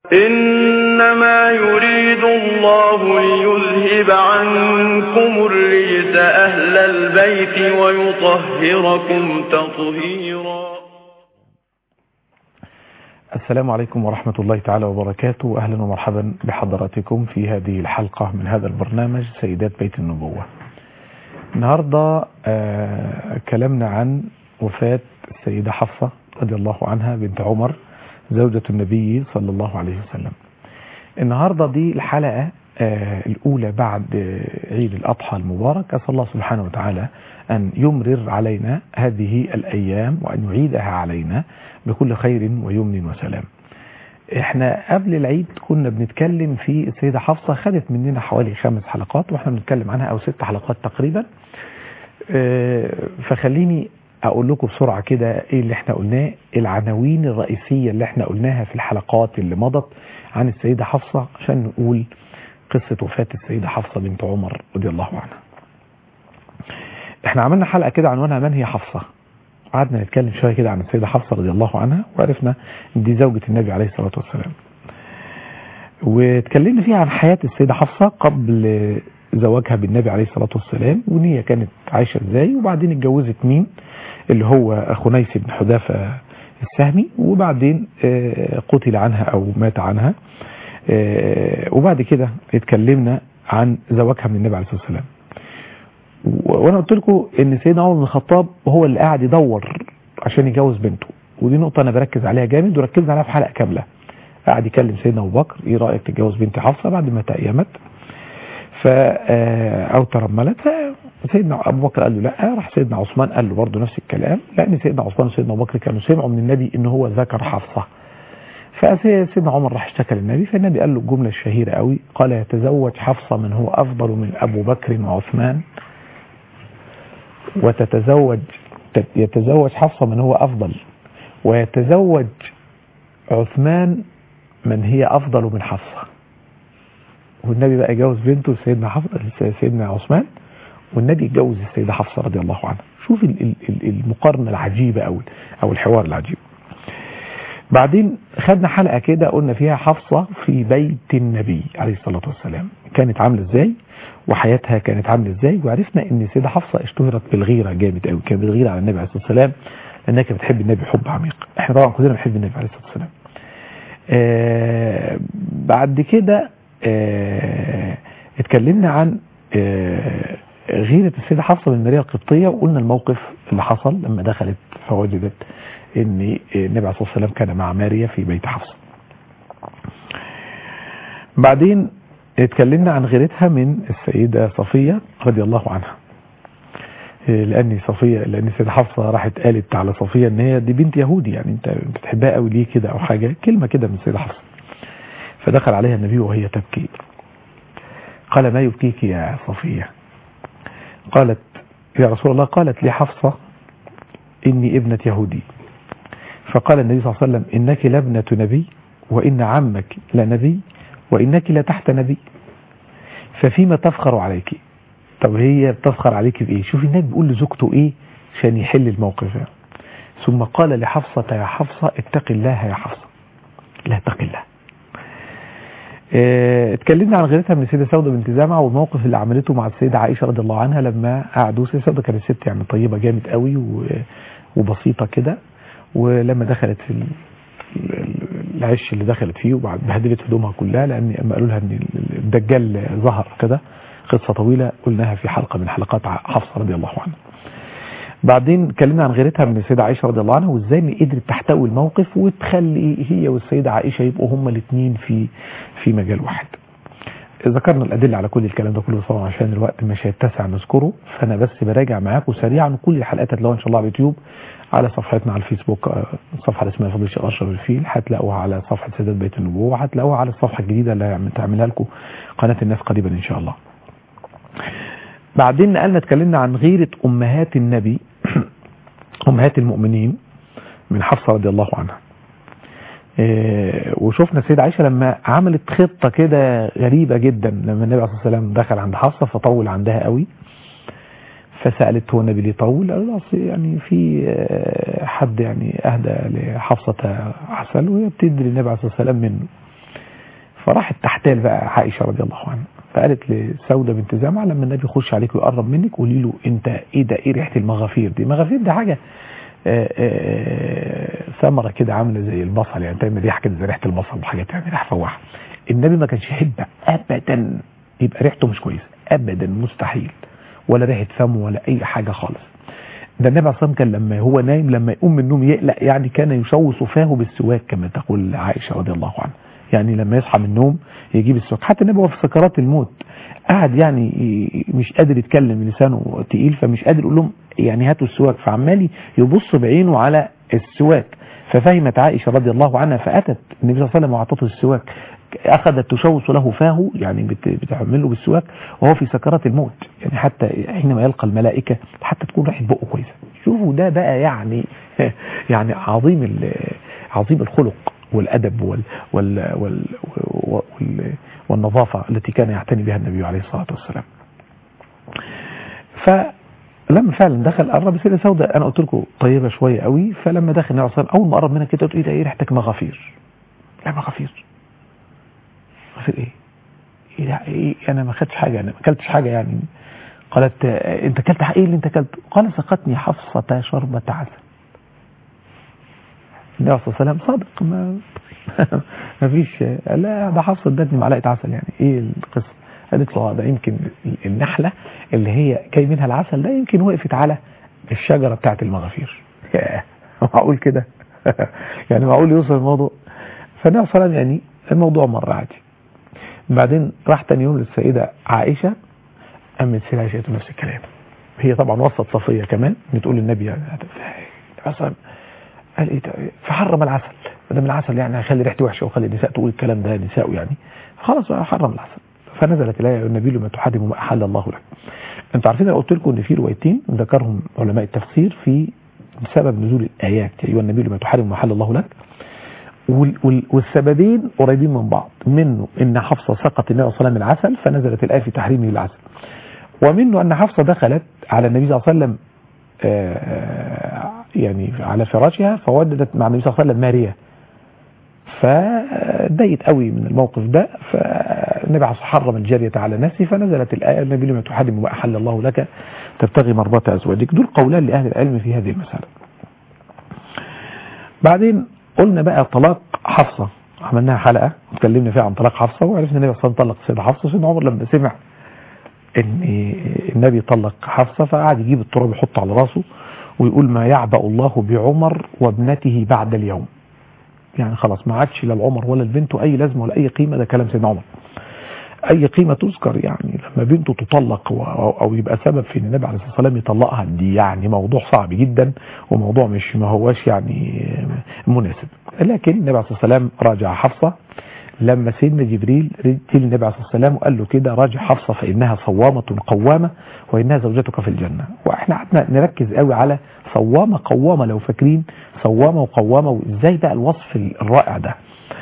إنما يريد الله ليذهب عنكم الرجس أهل البيت ويطهركم تطهيرا السلام عليكم ورحمة الله تعالى وبركاته أهلا ومرحبا بحضراتكم في هذه الحلقة من هذا البرنامج سيدات بيت النبوة النهاردة آه كلامنا عن وفاة السيدة حفصة رضي الله عنها بنت عمر زوجة النبي صلى الله عليه وسلم النهاردة دي الحلقة آه الأولى بعد آه عيد الأضحى المبارك أسأل الله سبحانه وتعالى أن يمرر علينا هذه الأيام وأن يعيدها علينا بكل خير ويمن وسلام احنا قبل العيد كنا بنتكلم في السيدة حفصة خدت مننا حوالي خمس حلقات واحنا بنتكلم عنها او ست حلقات تقريبا اه فخليني اقول لكم بسرعة كده ايه اللي احنا قلناه العناوين الرئيسية اللي احنا قلناها في الحلقات اللي مضت عن السيدة حفصة عشان نقول قصة وفاة السيدة حفصة بنت عمر رضي الله عنها احنا عملنا حلقة كده عنوانها من هي حفصة قعدنا نتكلم شوية كده عن السيدة حفصة رضي الله عنها وعرفنا ان دي زوجة النبي عليه الصلاة والسلام واتكلمنا فيها عن حياة السيدة حفصة قبل زواجها بالنبي عليه الصلاة والسلام وان هي كانت عايشة ازاي وبعدين اتجوزت مين اللي هو خنيس بن حذافة السهمي وبعدين قتل عنها او مات عنها وبعد كده اتكلمنا عن زواجها من النبي عليه الصلاة والسلام وانا قلت لكم ان سيدنا عمر بن الخطاب هو اللي قاعد يدور عشان يجوز بنته ودي نقطة انا بركز عليها جامد وركزنا عليها في حلقة كاملة قاعد يكلم سيدنا ابو بكر ايه رايك تتجوز بنت حفصة بعد ما تأيمت ف او ترملت سيدنا ابو بكر قال له لا راح سيدنا عثمان قال له برضه نفس الكلام لان سيدنا عثمان وسيدنا ابو بكر كانوا سمعوا من النبي ان هو ذكر حفصة فسيدنا عمر راح اشتكى للنبي فالنبي قال له الجملة الشهيرة قوي قال يتزوج حفصة من هو افضل من ابو بكر وعثمان وتتزوج يتزوج حفصة من هو أفضل ويتزوج عثمان من هي أفضل من حفصة والنبي بقى يجوز بنته سيدنا حفصة سيدنا عثمان والنبي يتجوز السيدة حفصة رضي الله عنها شوف المقارنة العجيبة أو أو الحوار العجيب بعدين خدنا حلقة كده قلنا فيها حفصة في بيت النبي عليه الصلاة والسلام كانت عاملة ازاي وحياتها كانت عامله ازاي وعرفنا ان السيده حفصه اشتهرت بالغيره جامد قوي كانت بتغير على النبي عليه الصلاه والسلام لانها كانت بتحب النبي حب عميق احنا طبعا كلنا بنحب النبي عليه الصلاه والسلام آه بعد كده آه اتكلمنا عن آه غيرة السيدة حفصة بن ماريا القبطية وقلنا الموقف اللي حصل لما دخلت فوجدت ان النبي عليه الصلاة والسلام كان مع ماريا في بيت حفصة بعدين اتكلمنا عن غيرتها من السيدة صفية رضي الله عنها لأن صفية لأن السيدة حفصة راحت قالت على صفية ان هي دي بنت يهودي يعني انت بتحبها قوي ليه كده او حاجة كلمة كده من السيدة حفصة فدخل عليها النبي وهي تبكي قال ما يبكيك يا صفية قالت يا رسول الله قالت لي حفصة إني ابنة يهودي فقال النبي صلى الله عليه وسلم إنك لابنة نبي وإن عمك لنبي وإنك لا تحت نبي ففيما تفخر عليك طب هي بتفخر عليك بإيه شوف النبي بيقول لزوجته إيه عشان يحل الموقف يعني. ثم قال لحفصة يا حفصة اتق الله يا حفصة لا اتق الله اه اتكلمنا عن غيرتها من السيدة سودة بنت زامع والموقف اللي عملته مع السيدة عائشة رضي الله عنها لما قعدوا السيدة سودة كانت ست يعني طيبة جامد قوي وبسيطة كده ولما دخلت في العش اللي دخلت فيه وبعد بهدلت هدومها كلها لان اما قالوا لها ان الدجال ظهر كده قصة طويلة قلناها في حلقة من حلقات حفصة رضي الله عنها بعدين اتكلمنا عن غيرتها من السيدة عائشة رضي الله عنها وازاي ان قدرت تحتوي الموقف وتخلي هي والسيدة عائشة يبقوا هما الاثنين في في مجال واحد ذكرنا الأدلة على كل الكلام ده كله طبعا عشان الوقت مش هيتسع نذكره فأنا بس براجع معاكم سريعا كل الحلقات اللي ان شاء الله على اليوتيوب على صفحتنا على الفيسبوك الصفحة اللي اسمها فضل الشيخ أشرف الفيل هتلاقوها على صفحة سيدات بيت النبوة وهتلاقوها على الصفحة الجديدة اللي هتعملها لكم قناة الناس قريبا إن شاء الله بعدين نقلنا اتكلمنا عن غيرة أمهات النبي أمهات المؤمنين من حفصة رضي الله عنها إيه وشفنا السيدة عائشة لما عملت خطة كده غريبة جدا لما النبي عليه الصلاة والسلام دخل عند حفصة فطول عندها قوي فسألت هو النبي ليه طول قال له يعني في حد يعني أهدى لحفصة عسل وهي بتدي للنبي عليه الصلاة والسلام منه فراحت تحتال بقى عائشه رضي الله عنها فقالت لسوده بنت زمعه لما النبي يخش عليك ويقرب منك قولي له انت ايه ده ايه ريحه المغافير دي المغافير دي حاجه آه، آه، ثمره كده عامله زي البصل يعني تعمل ريحه كده زي ريحه البصل وحاجات يعني ريحه فواحه النبي ما كانش يحب ابدا يبقى ريحته مش كويسه ابدا مستحيل ولا ريحه فمه ولا اي حاجه خالص ده النبي عليه الصلاه والسلام كان لما هو نايم لما يقوم من النوم يقلق يعني كان يشوص فاه بالسواك كما تقول عائشه رضي الله عنها يعني لما يصحى من النوم يجيب السواك حتى النبي وهو في سكرات الموت قاعد يعني ي- مش قادر يتكلم لسانه تقيل فمش قادر يقول لهم يعني هاتوا السواك فعمال يبص بعينه على السواك ففهمت عائشة رضي الله عنها فأتت النبي صلى الله عليه وسلم وأعطته السواك أخذت تشوص له فاه يعني بت- بتحمله بالسواك وهو في سكرات الموت يعني حتى حينما يلقى الملائكة حتى تكون ريحة بقه كويسة شوفوا ده بقى يعني يعني عظيم ال- عظيم الخلق والأدب وال وال وال وال والنظافة التي كان يعتني بها النبي عليه الصلاة والسلام فلما فعلا دخل قرب السيدة سوداء أنا قلت لكم طيبة شوية قوي فلما دخل النبي صلى الله عليه وسلم أول ما قرب منها كده قلت إيه ده إيه ريحتك مغافير لا مغافير مغافير إيه؟ إيه, ده إيه أنا ما خدتش حاجة أنا ما أكلتش حاجة يعني قالت آه، أنت أكلت إيه اللي أنت أكلته؟ قال سقتني حفصة شربة عسل النبي عليه الصلاة والسلام صادق ما ما فيش لا ده حفصة ادتني معلقة عسل يعني ايه القصة قالت له آه ده يمكن النحلة اللي هي جاي منها العسل ده يمكن وقفت على الشجرة بتاعت المغافير ياه، معقول كده يعني معقول يوصل الموضوع فالنبي صلى الله عليه وسلم يعني الموضوع مر عادي بعدين راح تاني يوم للسيدة عائشة قامت السيدة عائشة تقول نفس الكلام هي طبعا وسط صفية كمان بتقول للنبي يعني مثلا قال ايه ده؟ فحرم العسل ما دام العسل يعني هيخلي ريحته وحشه وخلي النساء تقول الكلام ده نساء يعني خلاص بقى حرم العسل فنزلت الايه النبي لما تحرم ما احل الله لك انتوا عارفين انا قلت لكم ان في روايتين ذكرهم علماء التفسير في سبب نزول الايات يا ايها النبي لما تحرم ما احل الله لك وال- وال- والسببين قريبين من بعض منه ان حفصه سقط النبي صلى الله عليه وسلم العسل فنزلت الايه في تحريمه للعسل ومنه ان حفصه دخلت على النبي صلى الله عليه وسلم آه، يعني على فراشها فوجدت مع النبي صلى الله عليه وسلم ماريا فضايقت قوي من الموقف ده فالنبي عليه الصلاة حرم الجارية على نفسه فنزلت الآية النبي لما تحرم ما أحل الله لك تبتغي مرضات أزواجك دول قولان لأهل العلم في هذه المسألة بعدين قلنا بقى طلاق حفصة عملناها حلقة اتكلمنا فيها عن طلاق حفصة وعرفنا النبي صلى الله عليه وسلم طلق سيدة حفصة سيدنا عمر لما سمع ان النبي طلق حفصة فقعد يجيب التراب يحطه على راسه ويقول ما يعبأ الله بعمر وابنته بعد اليوم يعني خلاص ما عادش لا العمر ولا البنت اي لازمه ولا اي قيمه ده كلام سيدنا عمر اي قيمه تذكر يعني لما بنته تطلق و- او أو يبقى سبب في ان النبي عليه الصلاه والسلام يطلقها دي يعني موضوع صعب جدا وموضوع مش ما هواش يعني مناسب لكن النبي عليه الصلاه والسلام راجع حفصه لما سيدنا جبريل رجل النبي عليه الصلاه والسلام وقال له كده راجع حفصه فانها صوامه قوامه وانها زوجتك في الجنه واحنا قعدنا نركز قوي على صوامه قوامه لو فاكرين صوامه وقوامه وازاي بقى الوصف الرائع ده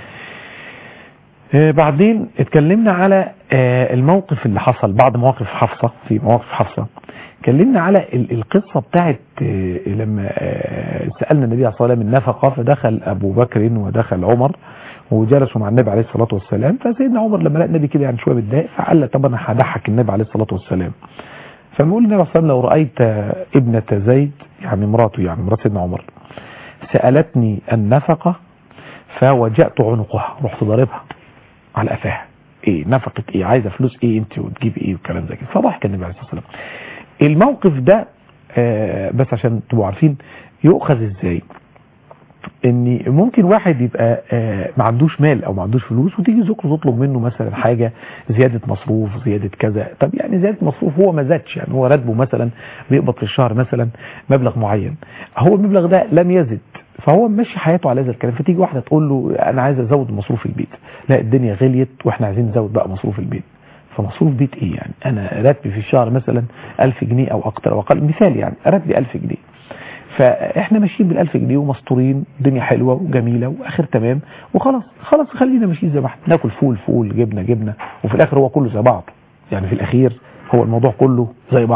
آه، بعدين اتكلمنا على آه، الموقف اللي حصل بعد مواقف حفصة في مواقف حفصة اتكلمنا على ال- القصة بتاعت آه، لما آه، سألنا النبي عليه الصلاة والسلام النفقة فدخل أبو بكر ودخل عمر وجلسوا مع النبي عليه الصلاة والسلام فسيدنا عمر لما لقى النبي كده يعني شوية متضايق فقال له طب أنا هضحك النبي عليه الصلاة والسلام فبيقول النبي عليه الصلاة والسلام لو رأيت آه، ابنة زيد يعني مراته يعني مرات سيدنا عمر سألتني النفقة فوجأت عنقها رحت ضاربها على قفاها ايه نفقة ايه عايزة فلوس ايه انت وتجيبي ايه والكلام زي كده فضحك النبي عليه الصلاة والسلام الموقف ده آه بس عشان تبقوا عارفين يؤخذ ازاي ان ممكن واحد يبقى آه ما عندوش مال او ما عندوش فلوس وتيجي زوجته تطلب منه مثلا حاجة زيادة مصروف زيادة كذا طب يعني زيادة مصروف هو ما زادش يعني هو راتبه مثلا بيقبض في الشهر مثلا مبلغ معين هو المبلغ ده لم يزد فهو ماشي حياته على هذا الكلام فتيجي واحدة تقول له انا عايز ازود مصروف البيت لا الدنيا غليت واحنا عايزين نزود بقى مصروف البيت فمصروف بيت ايه يعني انا راتبي في الشهر مثلا 1000 جنيه او اكتر او اقل مثال يعني راتبي 1000 جنيه فاحنا ماشيين بال1000 جنيه ومستورين الدنيا حلوه وجميله واخر تمام وخلاص خلاص خلينا ماشيين زي ما احنا ناكل فول فول جبنه جبنه وفي الاخر هو كله زي بعضه يعني في الاخير هو الموضوع كله زي بعضه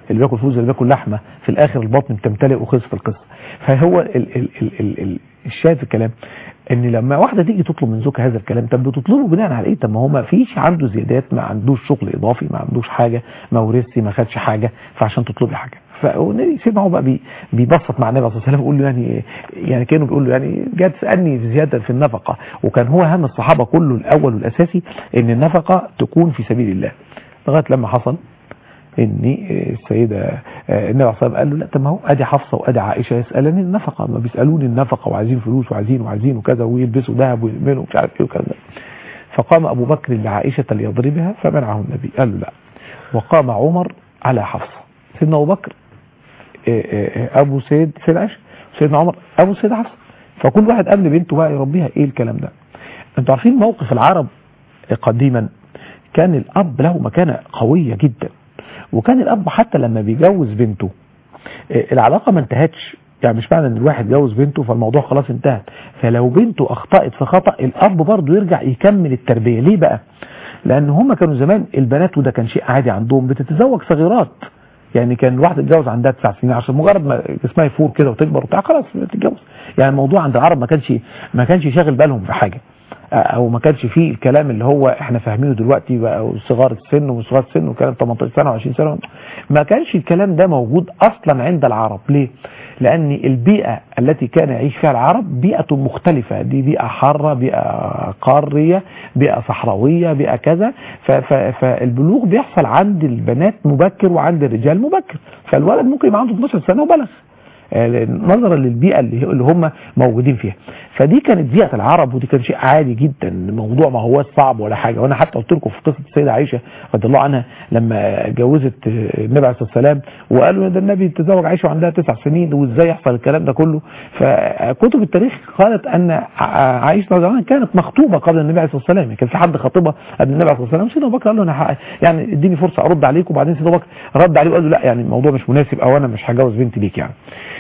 اللي بياكل فوز اللي بياكل لحمه في الاخر البطن بتمتلئ وخلصت القصه فهو ال ال ال ال ال الشاهد في الكلام ان لما واحده تيجي تطلب من زوجها هذا الكلام طب بتطلبه بناء على ايه طب ما هو ما فيش عنده زيادات ما عندوش شغل اضافي ما عندوش حاجه ما ورثش ما خدش حاجه فعشان تطلبي حاجه فسيدنا عمر بقى بي بيبسط مع النبي صلى الله عليه وسلم يقول له يعني يعني كانوا بيقول له يعني جاء تسالني في زياده في النفقه وكان هو هم الصحابه كله الاول والاساسي ان النفقه تكون في سبيل الله لغايه لما حصل ان السيده النبي عليه الصلاه قال له لا طب ما هو ادي حفصه وادي عائشه يسالني النفقه ما بيسالوني النفقه وعايزين فلوس وعايزين وعايزين وكذا ويلبسوا ذهب ويعملوا مش عارف ايه وكذا فقام ابو بكر لعائشه ليضربها فمنعه النبي قال له لا وقام عمر على حفصه سيدنا ابو بكر ابو سيد سيد عائشه سيدنا عمر ابو سيد حفصه فكل واحد قبل بنته بقى يربيها ايه الكلام ده انتوا عارفين موقف العرب قديما كان الاب له مكانه قويه جدا وكان الاب حتى لما بيجوز بنته العلاقه ما انتهتش يعني مش معنى ان الواحد جوز بنته فالموضوع خلاص انتهت فلو بنته اخطأت في خطأ الاب برضه يرجع يكمل التربيه ليه بقى لان هم كانوا زمان البنات وده كان شيء عادي عندهم بتتزوج صغيرات يعني كان الواحده تتجوز عندها تسع سنين عشان مجرد ما جسمها يفور كده وتكبر وبتاع خلاص تتجوز يعني الموضوع عند العرب ما كانش ما كانش شاغل بالهم في حاجه او ما كانش فيه الكلام اللي هو احنا فاهمينه دلوقتي بقى صغار السن وصغار السن وكلام 18 سنه و20 سنه ما كانش الكلام ده موجود اصلا عند العرب ليه لان البيئه التي كان يعيش فيها العرب بيئه مختلفه دي بيئه حاره بيئه قاريه بيئه صحراويه بيئه كذا فالبلوغ بيحصل عند البنات مبكر وعند الرجال مبكر فالولد ممكن يبقى عنده 12 سنه وبلغ نظرا للبيئة اللي هم موجودين فيها فدي كانت بيئة العرب ودي كان شيء عادي جدا الموضوع ما هو صعب ولا حاجة وانا حتى قلت لكم في قصة السيدة عائشة رضي الله عنها لما جوزت النبي عليه الصلاة والسلام وقالوا ده النبي تزوج عائشة وعندها تسع سنين وازاي يحصل الكلام ده كله فكتب التاريخ قالت ان عائشة رضي الله عنها كانت مخطوبة قبل النبي عليه الصلاة والسلام كان في حد خاطبها قبل النبي عليه الصلاة والسلام سيدنا ابو بكر قال له انا يعني اديني فرصة ارد عليك وبعدين سيدنا ابو بكر رد عليه وقال له لا يعني الموضوع مش مناسب او انا مش هجوز بنتي ليك يعني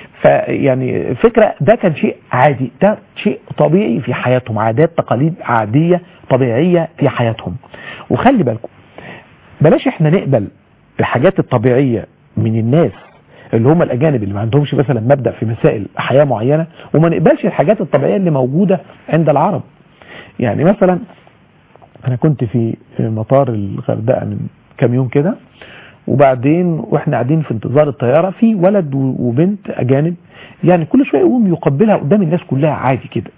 فيعني فكرة ده كان شيء عادي ده شيء طبيعي في حياتهم عادات تقاليد عادية طبيعية في حياتهم وخلي بالكم بلاش احنا نقبل الحاجات الطبيعية من الناس اللي هم الأجانب اللي ما عندهمش مثلا مبدأ في مسائل حياة معينة وما نقبلش الحاجات الطبيعية اللي موجودة عند العرب يعني مثلا أنا كنت في مطار الغردقة من كام يوم كده وبعدين واحنا قاعدين في انتظار الطيارة في ولد وبنت اجانب يعني كل شوية يقوم يقبلها قدام الناس كلها عادي كده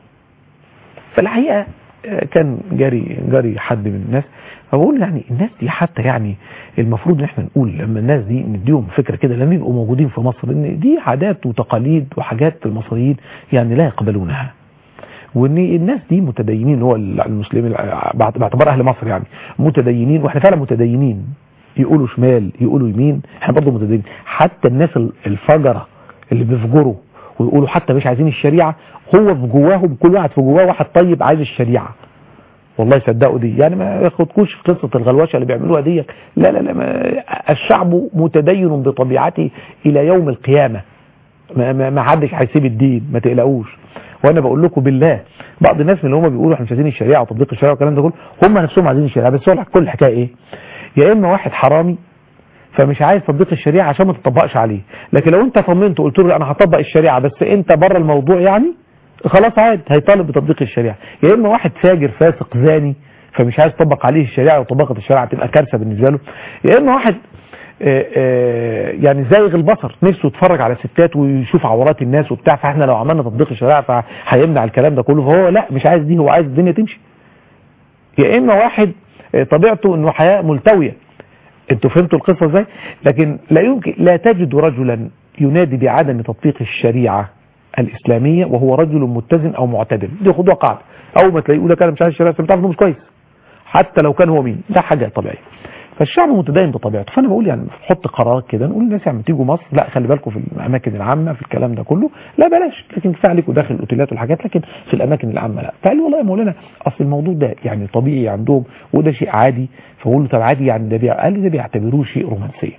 فالحقيقة كان جاري جاري حد من الناس فبقول يعني الناس دي حتى يعني المفروض ان احنا نقول لما الناس دي نديهم فكرة كده لما يبقوا موجودين في مصر ان دي عادات وتقاليد وحاجات المصريين يعني لا يقبلونها وان الناس دي متدينين اللي هو المسلمين باعتبار اهل مصر يعني متدينين واحنا فعلا متدينين يقولوا شمال يقولوا يمين احنا برضه متدينين حتى الناس الفجرة اللي بيفجروا ويقولوا حتى مش عايزين الشريعة هو في جواهم كل واحد في جواه واحد طيب عايز الشريعة والله صدقوا دي يعني ما ياخدكوش قصة الغلوشة اللي بيعملوها دي لا لا لا ما الشعب متدين بطبيعته الى يوم القيامة ما, ما, ما حدش هيسيب الدين ما تقلقوش وانا بقول لكم بالله بعض الناس من اللي هم بيقولوا احنا مش عايزين الشريعه وتطبيق الشريعه والكلام ده كله هم نفسهم عايزين الشريعه بس هو كل الحكايه ايه يا اما واحد حرامي فمش عايز تطبيق الشريعه عشان ما تطبقش عليه لكن لو انت طمنت وقلت له انا هطبق الشريعه بس انت بره الموضوع يعني خلاص عاد هيطالب بتطبيق الشريعه يا اما واحد فاجر فاسق زاني فمش عايز تطبق عليه الشريعه وطبقت الشريعه تبقى كارثه بالنسبه له يا اما واحد آآ آآ يعني زايغ البصر نفسه يتفرج على ستات ويشوف عورات الناس وبتاع فاحنا لو عملنا تطبيق الشريعه فهيمنع الكلام ده كله فهو لا مش عايز دي هو عايز الدنيا تمشي يا اما واحد طبيعته انه حياه ملتويه انتوا فهمتوا القصه ازاي لكن لا يمكن لا تجد رجلا ينادي بعدم تطبيق الشريعه الاسلاميه وهو رجل متزن او معتدل دي خدوها قاعده اول ما تلاقيه يقول لك انا مش عايز الشريعه بتاعته مش كويس حتى لو كان هو مين ده حاجه طبيعيه فالشعب متدين بطبيعته فانا بقول يعني نحط قرارات كده نقول للناس يعني تيجوا مصر لا خلي بالكم في الاماكن العامه في الكلام ده كله لا بلاش لكن كفايه عليكم داخل الاوتيلات والحاجات لكن في الاماكن العامه لا فقال لي والله يا مولانا اصل الموضوع ده يعني طبيعي عندهم وده شيء عادي فبقول له طب عادي يعني ده بيع... قال لي ده بيعتبروه شيء رومانسيه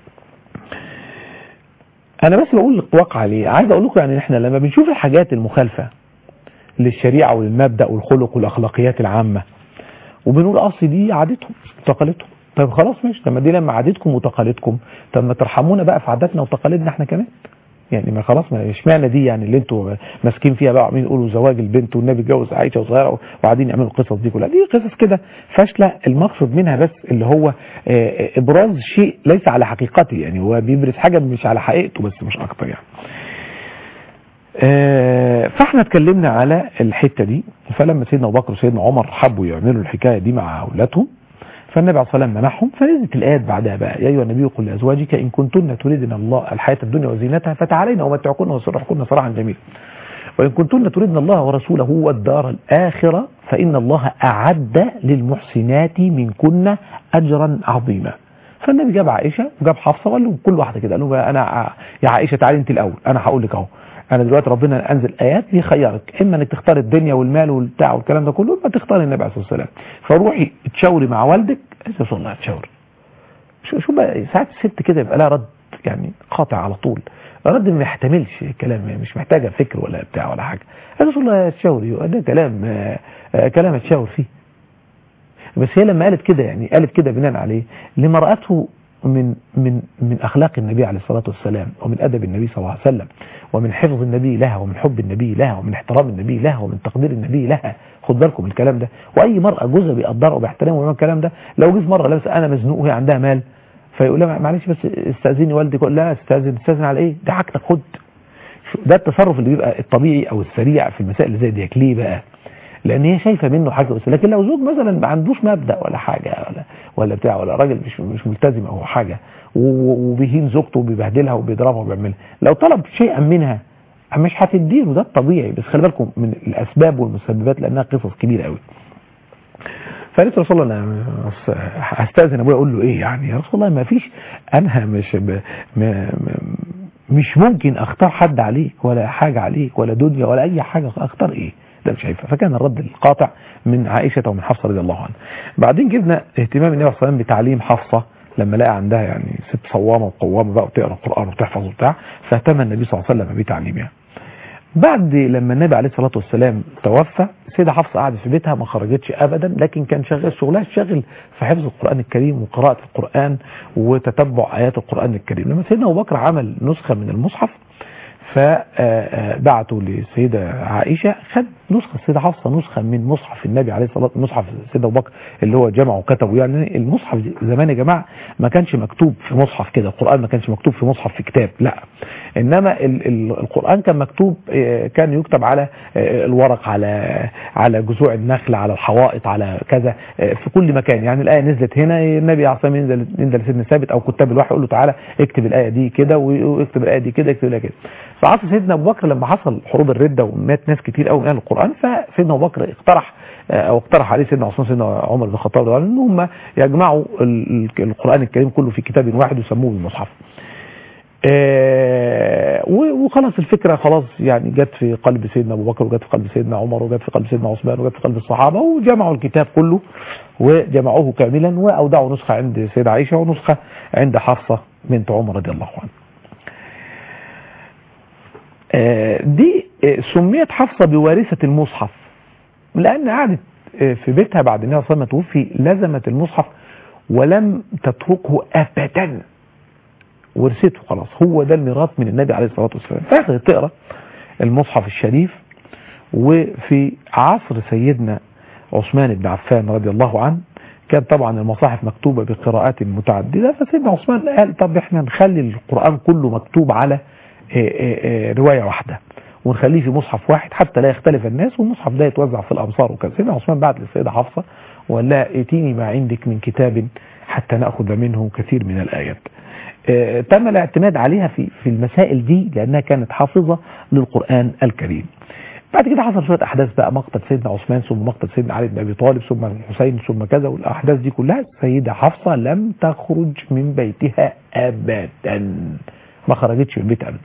انا بس بقول واقع ليه عايز اقول لكم يعني احنا لما بنشوف الحاجات المخالفه للشريعه وللمبدا والخلق والاخلاقيات العامه وبنقول اصل دي عادتهم تقاليدهم طيب خلاص ماشي طب ما دي لما عادتكم وتقاليدكم طب ما ترحمونا بقى في عاداتنا وتقاليدنا احنا كمان يعني ما خلاص ما اشمعنى دي يعني اللي انتوا ماسكين فيها بقى وعمالين يقولوا زواج البنت والنبي اتجوز عائشه وصغيره وقاعدين يعملوا القصص دي كلها دي قصص كده فاشله المقصد منها بس اللي هو آه، ابراز شيء ليس على حقيقته يعني هو بيبرز حاجه مش على حقيقته بس مش اكتر يعني آه، فاحنا اتكلمنا على الحته دي فلما سيدنا ابو بكر وسيدنا عمر حبوا يعملوا الحكايه دي مع اولادهم فالنبي عليه الصلاه والسلام منحهم فنزلت الايات بعدها بقى يا ايها النبي قل لازواجك ان كنتن تريدن الله الحياه الدنيا وزينتها فتعالين ومتعكن وسرحكن سراحا جميلا وان كنتن تريدن الله ورسوله والدار الاخره فان الله اعد للمحسنات منكن اجرا عظيما فالنبي جاب عائشه وجاب حفصه وقال لهم كل واحده كده قال لهم انا ع- يا عائشه تعالي انت الاول انا هقول لك اهو انا دلوقتي ربنا انزل ايات بيخيرك اما انك تختار الدنيا والمال والبتاع والكلام ده كله اما تختار النبي عليه الصلاه والسلام فروحي تشاوري مع والدك يا رسول الله تشاوري شو شو بقى ساعات الست كده يبقى لها رد يعني قاطع على طول رد ما يحتملش كلام مش محتاجه فكر ولا بتاع ولا حاجه يا رسول الله تشاوري ده كلام آه، آه، كلام تشاور فيه بس هي لما قالت كده يعني قالت كده بناء عليه لما رأته من من من اخلاق النبي عليه الصلاه والسلام ومن ادب النبي صلى الله عليه وسلم ومن حفظ النبي لها ومن حب النبي لها ومن احترام النبي لها ومن تقدير النبي لها خد بالكم من الكلام ده واي مرأة جوزها بيقدرها وبيحترمها ويعمل الكلام ده لو جه في مره لابس انا مزنوق وهي عندها مال فيقول لها معلش بس استاذني والدك يقول لا استاذن استاذن على ايه ده حاجتك خد شو- ده التصرف اللي بيبقى الطبيعي او السريع في المسائل اللي زي ديك ليه بقى لان هي شايفه منه حاجه بس لكن لو زوج مثلا ما عندوش مبدا ولا حاجه ولا ولا بتاع ولا راجل مش مش ملتزم او حاجه و- وبيهين زوجته وبيبهدلها وبيضربها وبيعملها لو طلب شيئا منها مش هتديله ده الطبيعي بس خلي بالكم من الاسباب والمسببات لانها قصص كبيره قوي فقالت رسول الله انا أص- هستاذن ابويا اقول له ايه يعني يا رسول الله ما فيش انا مش ب... م... م... مش ممكن اختار حد عليك ولا حاجه عليك ولا دنيا ولا اي حاجه اختار ايه ده مش هينفع فكان الرد القاطع من عائشه ومن حفصه رضي الله عنها بعدين جبنا اهتمام النبي صلى الله عليه وسلم بتعليم حفصه لما لقى عندها يعني ست صوامه وقوامه بقى وتقرا القران وتحفظ وبتاع فاهتم النبي صلى الله عليه وسلم بتعليمها بعد لما النبي عليه الصلاة والسلام توفى سيدة حفصة قعدت في بيتها ما خرجتش أبدا لكن كان شغال شغلها شاغل في حفظ القرآن الكريم وقراءة القرآن وتتبع آيات القرآن الكريم لما سيدنا أبو بكر عمل نسخة من المصحف فبعته للسيدة عائشة خد نسخة السيدة حفصة نسخة من مصحف النبي عليه الصلاة والسلام مصحف سيدنا أبو بكر اللي هو جمعه وكتبه يعني المصحف زمان يا جماعة ما كانش مكتوب في مصحف كده القرآن ما كانش مكتوب في مصحف في كتاب لا إنما ال ال القرآن كان مكتوب آه، كان يكتب على آه، الورق على على جذوع النخل على الحوائط على كذا آه، في كل مكان يعني الآية نزلت هنا النبي عليه الصلاة والسلام ينزل ينزل سيدنا ثابت أو كتاب الوحي يقول له تعالى اكتب الآية دي كده واكتب الآية دي كده اكتب الآية كده في عصر سيدنا أبو بكر لما حصل حروب الردة ومات ناس كتير قوي من أهل القرآن فسيدنا أبو بكر اقترح آه، أو اقترح عليه سيدنا عثمان سيدنا عمر بن الخطاب رضي الله عنه إن هم يجمعوا ال- ال- القرآن الكريم كله في كتاب واحد ويسموه المصحف آه، و- وخلاص الفكرة خلاص يعني جت في قلب سيدنا أبو بكر وجت في قلب سيدنا عمر وجت في قلب سيدنا عثمان وجت في قلب الصحابة وجمعوا الكتاب كله وجمعوه كاملا وأودعوا نسخة عند سيدة عائشة ونسخة عند حفصة بنت عمر رضي الله عنها آه، دي آه، سميت حفصة بوارثة المصحف لأن قعدت آه، في بيتها بعد النبي صلى الله عليه وسلم توفي لزمت المصحف ولم تتركه أبدا ورثته خلاص هو ده الميراث من النبي عليه الصلاة والسلام فأخذت تقرأ المصحف الشريف وفي عصر سيدنا عثمان بن عفان رضي الله عنه كان طبعا المصاحف مكتوبة بقراءات متعددة فسيدنا عثمان قال طب احنا نخلي القرآن كله مكتوب على آه، آه، آه، رواية واحدة ونخليه في مصحف واحد حتى لا يختلف الناس والمصحف ده يتوزع في الأمصار وكذا سيدنا عثمان بعت للسيدة حفصة وقال لها ائتيني ما عندك من كتاب حتى نأخذ منه كثير من الآيات آه، تم الاعتماد عليها في في المسائل دي لأنها كانت حافظة للقرآن الكريم بعد كده حصل شويه احداث بقى مقتل سيدنا عثمان ثم مقتل سيدنا علي بن ابي طالب ثم الحسين ثم كذا والاحداث دي كلها السيده حفصه لم تخرج من بيتها ابدا ما خرجتش من البيت ابدا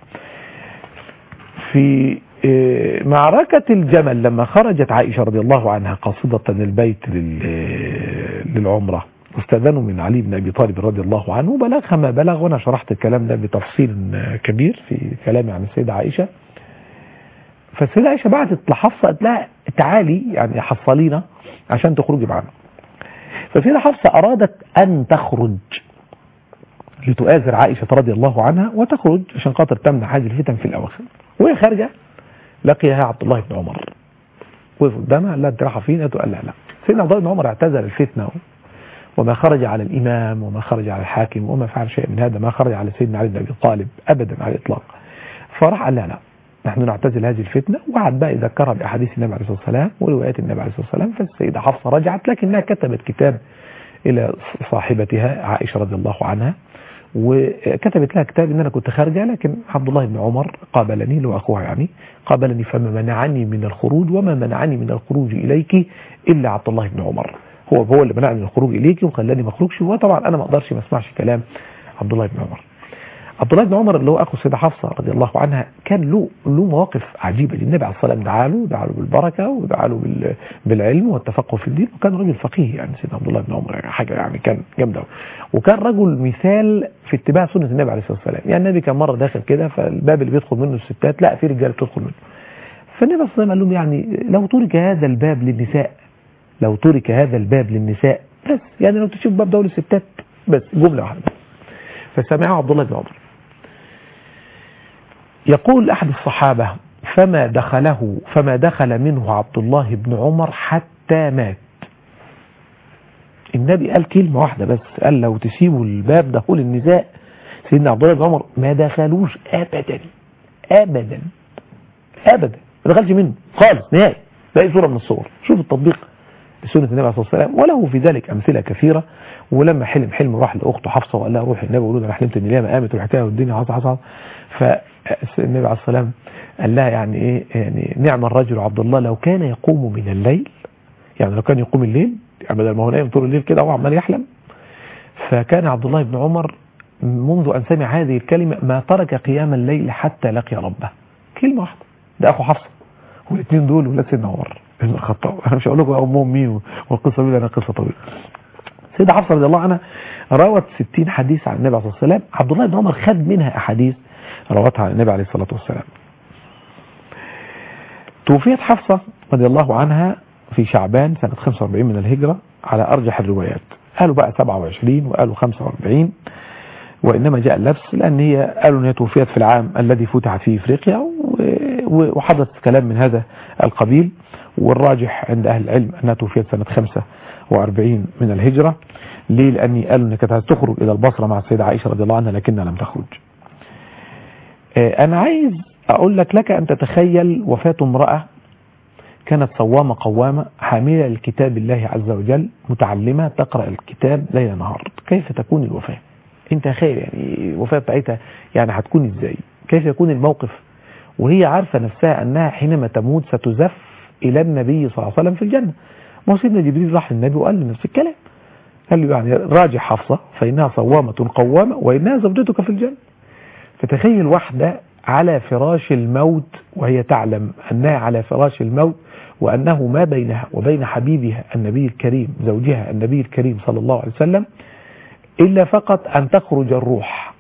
في آه، معركة الجمل لما خرجت عائشة رضي الله عنها قاصدة البيت لل- للعمرة استاذنوا من علي بن ابي طالب رضي الله عنه بلغها ما بلغ وانا شرحت الكلام ده بتفصيل آه، كبير في كلامي عن السيدة عائشة فالسيدة عائشة بعتت لحفصة قالت لها تعالي يعني حصلينا عشان تخرجي معانا فسيدة حفصة أرادت أن تخرج لتؤازر عائشة رضي الله عنها وتخرج عشان خاطر تمنع هذه الفتن في الأواخر وهي خارجة لقيها عبد الله بن عمر وقف قدامها قال لها انت رايحه فين؟ قالت له قال لا لا سيدنا عبد الله بن عمر اعتزل الفتنه وما خرج على الامام وما خرج على الحاكم وما فعل شيء من هذا ما خرج على سيدنا علي بن ابي طالب ابدا على الاطلاق فراح قال لا لا نحن نعتزل هذه الفتنه وقعد بقى يذكرها باحاديث النبي عليه الصلاه والسلام وروايات النبي عليه الصلاه والسلام فالسيده حفصه رجعت لكنها كتبت كتاب الى صاحبتها عائشه رضي الله عنها وكتبت لها كتاب ان انا كنت خارجه لكن عبد الله بن عمر قابلني اللي هو اخوها يعني قابلني فما منعني من الخروج وما منعني من الخروج اليك الا عبد الله بن عمر هو هو اللي منعني من الخروج اليك وخلاني ما اخرجش وطبعا انا ما اقدرش ما اسمعش كلام عبد الله بن عمر عبد الله بن عمر اللي هو اخو السيده حفصه رضي الله عنها كان له له مواقف عجيبه النبي عليه الصلاه والسلام دعا له دعا له بالبركه ودعا له بال- بالعلم والتفقه في الدين وكان رجل فقيه يعني سيدنا عبد الله بن عمر يعني حاجه يعني كان جامده أوي. وكان رجل مثال في اتباع سنه النبي عليه الصلاه والسلام يعني النبي كان مره داخل كده فالباب اللي بيدخل منه الستات لا في رجاله بتدخل منه فالنبي صلى الله عليه وسلم قال لهم يعني لو ترك هذا الباب للنساء لو ترك هذا الباب للنساء بس يعني لو تشوف باب دول الستات بس جمله واحده فسمعه عبد الله بن عمر يقول أحد الصحابة فما دخله فما دخل منه عبد الله بن عمر حتى مات النبي قال كلمة واحدة بس قال لو تسيبوا الباب دخول النساء سيدنا عبد الله بن عمر ما دخلوش أبدا أبدا أبدا ما دخلش منه خالص نهائي بأي صورة من الصور شوف التطبيق لسنة النبي عليه الصلاة والسلام وله في ذلك أمثلة كثيرة ولما حلم حلم راح لأخته حفصة وقال لها روحي النبي وقول له أنا حلمت إن اليوم قامت والحكاية والدنيا حصل حصل فالنبي عليه الصلاة والسلام قال لها يعني إيه يعني نعم الرجل عبد الله لو كان يقوم من الليل يعني لو كان يقوم الليل يعني بدل ما هو نايم طول الليل كده وهو عمال يحلم فكان عبد الله بن عمر منذ أن سمع هذه الكلمة ما ترك قيام الليل حتى لقي ربه كلمة واحدة ده أخو حفصة والاثنين دول ولاد سيدنا عمر بن الخطاب انا مش هقول لكم امهم مين والقصه دي انا قصه طويله سيدة حفصه رضي الله عنها روت 60 حديث عن النبي عليه الصلاه والسلام عبد الله بن عمر خد منها احاديث روتها عن النبي عليه الصلاه والسلام توفيت حفصه رضي الله عنها في شعبان سنه 45 من الهجره على ارجح الروايات قالوا بقى 27 وقالوا 45 وإنما جاء اللبس لأن هي قالوا أنها توفيت في العام الذي فتح فيه إفريقيا و- وحدث كلام من هذا القبيل والراجح عند أهل العلم أنها توفيت سنة 45 من الهجرة ليه لأني قالوا أنها كانت تخرج إلى البصرة مع السيدة عائشة رضي الله عنها لكنها لم تخرج آه، أنا عايز أقول لك لك أن تتخيل وفاة امرأة كانت صوامة قوامة حاملة لكتاب الله عز وجل متعلمة تقرأ الكتاب ليل نهار كيف تكون الوفاة انت تخيل يعني الوفاة بتاعتها يعني هتكون ازاي كيف يكون الموقف وهي عارفة نفسها انها حينما تموت ستزف الى النبي صلى الله عليه وسلم في الجنة ما هو سيدنا جبريل راح للنبي وقال له نفس الكلام قال له يعني راجع حفصة فإنها صوامة قوامة وإنها زوجتك في الجنة فتخيل واحدة على فراش الموت وهي تعلم أنها على فراش الموت وأنه ما بينها وبين حبيبها النبي الكريم زوجها النبي الكريم صلى الله عليه وسلم إلا فقط أن تخرج الروح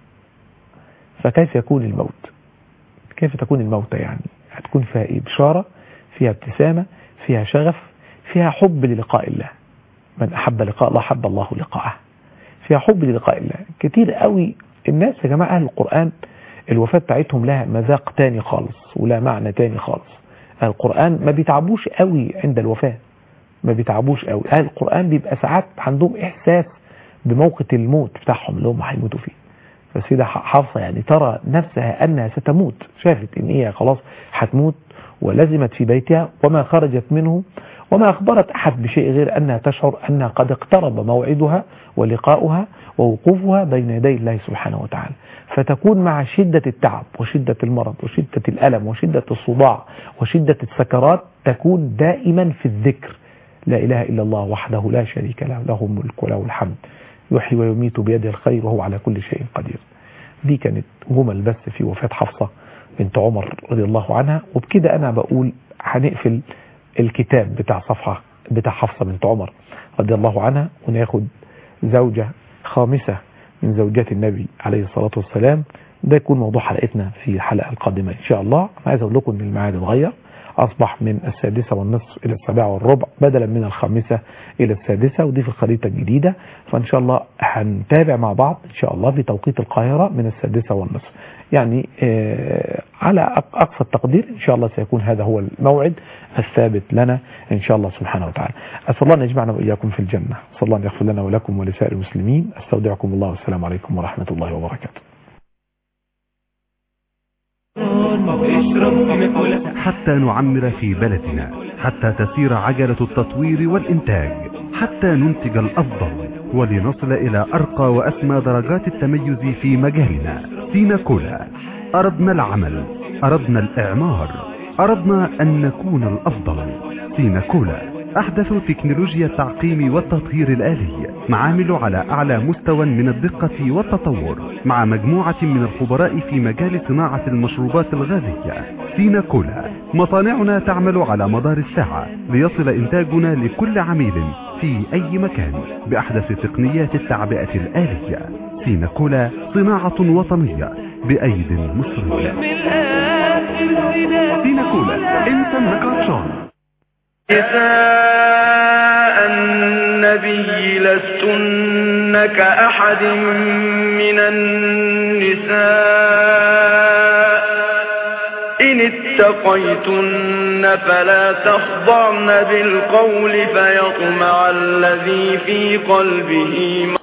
فكيف يكون الموت كيف تكون الموت يعني هتكون فيها إيه بشارة فيها ابتسامة فيها شغف فيها حب للقاء الله من أحب لقاء الله حب الله لقاءه فيها حب للقاء الله كتير قوي الناس يا جماعة أهل القرآن الوفاة بتاعتهم لها مذاق تاني خالص ولا معنى تاني خالص القرآن ما بيتعبوش قوي عند الوفاة ما بيتعبوش قوي أهل القرآن بيبقى ساعات عندهم إحساس بموقت الموت بتاعهم اللي هم هيموتوا فيه فالسيدة حافظة يعني ترى نفسها أنها ستموت شافت إن هي خلاص هتموت ولزمت في بيتها وما خرجت منه وما أخبرت أحد بشيء غير أنها تشعر أنها قد اقترب موعدها ولقاؤها ووقوفها بين يدي الله سبحانه وتعالى فتكون مع شدة التعب وشدة المرض وشدة الألم وشدة الصداع وشدة السكرات تكون دائما في الذكر لا إله إلا الله وحده لا شريك له له الملك وله الحمد يحيي ويميت بيده الخير وهو على كل شيء قدير دي كانت جمل بس في وفاة حفصة بنت عمر رضي الله عنها وبكده أنا بقول هنقفل الكتاب بتاع صفحة بتاع حفصة بنت عمر رضي الله عنها وناخد زوجة خامسة من زوجات النبي عليه الصلاة والسلام ده يكون موضوع حلقتنا في الحلقة القادمة إن شاء الله أنا عايز أقول لكم إن الميعاد اتغير أصبح من السادسة والنصف إلى السابعة والربع بدلا من الخامسة إلى السادسة ودي في الخريطة الجديدة فإن شاء الله هنتابع مع بعض إن شاء الله بتوقيت القاهرة من السادسة والنصف يعني آه على أق- أقصى التقدير إن شاء الله سيكون هذا هو الموعد الثابت لنا إن شاء الله سبحانه وتعالى أسأل الله أن يجمعنا وإياكم في الجنة أسأل الله أن يغفر لنا ولكم ولسائر المسلمين أستودعكم الله والسلام عليكم ورحمة الله وبركاته حتى نعمر في بلدنا حتى تسير عجلة التطوير والإنتاج حتى ننتج الأفضل ولنصل إلى أرقى وأسمى درجات التميز في مجالنا سينا كولا أردنا العمل أردنا الإعمار أردنا أن نكون الأفضل سينا كولا أحدث تكنولوجيا التعقيم والتطهير الآلي معامل على أعلى مستوى من الدقة والتطور مع مجموعة من الخبراء في مجال صناعة المشروبات الغازية سينا كولا مصانعنا تعمل على مدار الساعة ليصل إنتاجنا لكل عميل في أي مكان بأحدث تقنيات التعبئة الآلية سينا كولا صناعة وطنية بأيد مصرية سينا كولا انت النكاتشون نساء النبي لستن كأحد من النساء إن اتقيتن فلا تخضعن بالقول فيطمع الذي في قلبه